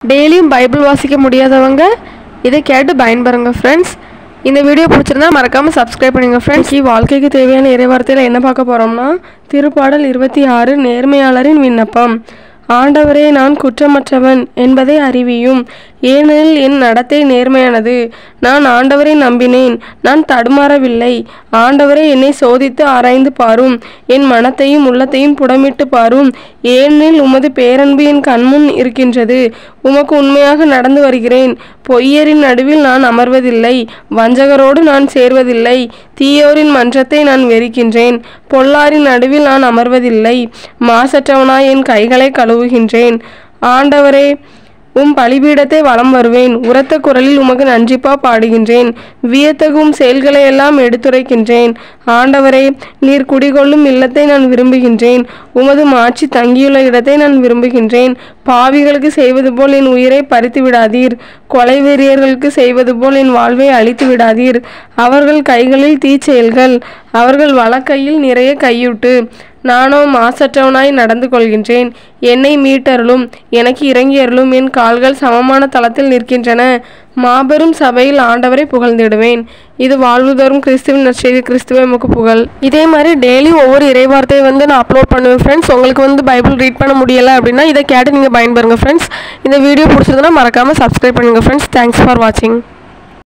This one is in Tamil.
டெய்லியும் பைபிள் வாசிக்க முடியாதவங்க இதை கேட்டு பயன்பெறுங்க ஃப்ரெண்ட்ஸ் இந்த வீடியோ பிடிச்சிருந்தா மறக்காமல் சப்ஸ்கிரைப் பண்ணுங்க ஃப்ரெண்ட்ஸ் வாழ்க்கைக்கு தேவையான இறைவார்த்தையில் என்ன பார்க்க போகிறோம்னா திருப்பாடல் இருபத்தி ஆறு நேர்மையாளரின் விண்ணப்பம் ஆண்டவரே நான் குற்றமற்றவன் என்பதை அறிவியும் ஏனெனில் என் நடத்தை நேர்மையானது நான் ஆண்டவரை நம்பினேன் நான் தடுமாறவில்லை ஆண்டவரே என்னை சோதித்து ஆராய்ந்து பாரும் என் மனத்தையும் உள்ளத்தையும் புடமிட்டு பாரும் ஏனெனில் உமது பேரன்பு என் கண்முன் இருக்கின்றது உமக்கு உண்மையாக நடந்து வருகிறேன் பொய்யரின் நடுவில் நான் அமர்வதில்லை வஞ்சகரோடு நான் சேர்வதில்லை தீயோரின் மன்றத்தை நான் வெறுக்கின்றேன் பொல்லாரின் நடுவில் நான் அமர்வதில்லை மாசற்றவனாய் என் கைகளை கழுவுகின்றேன் ஆண்டவரே உம் பலிபீடத்தை வலம் வருவேன் உரத்த குரலில் உமக்கு நன்றிப்பா பாடுகின்றேன் வியத்தகும் செயல்களை எல்லாம் எடுத்துரைக்கின்றேன் ஆண்டவரே நீர் குடிகொள்ளும் இல்லத்தை நான் விரும்புகின்றேன் உமது மாட்சி தங்கியுள்ள இடத்தை நான் விரும்புகின்றேன் பாவிகளுக்கு செய்வது போல் என் உயிரை பறித்து விடாதீர் கொலை வெறியர்களுக்கு செய்வது போல் என் வாழ்வை அழித்து விடாதீர் அவர்கள் கைகளில் தீச்செயல்கள் அவர்கள் வலக்கையில் நிறைய கையூட்டு நானோ மாசற்றவனாய் நடந்து கொள்கின்றேன் என்னை மீட்டருளும் எனக்கு இறங்கியருளும் என் கால்கள் சமமான தளத்தில் நிற்கின்றன மாபெரும் சபையில் ஆண்டவரை புகழ்ந்திடுவேன் இது வாழ்வு தரும் கிறிஸ்துவின் நற்செய்தி கிறிஸ்துவே நமக்கு புகழ் இதே மாதிரி டெய்லி ஒவ்வொரு இறைவார்த்தையை வந்து நான் அப்லோட் பண்ணுவேன் ஃப்ரெண்ட்ஸ் உங்களுக்கு வந்து பைபிள் ரீட் பண்ண முடியலை அப்படின்னா இதை கேட்டு நீங்கள் பயன்பெறுங்க ஃப்ரெண்ட்ஸ் இந்த வீடியோ பிடிச்சிருந்தனா மறக்காமல் சப்ஸ்கிரைப் பண்ணுங்கள் ஃப்ரெண்ட்ஸ் தேங்க்ஸ் ஃபார் வாட்சிங்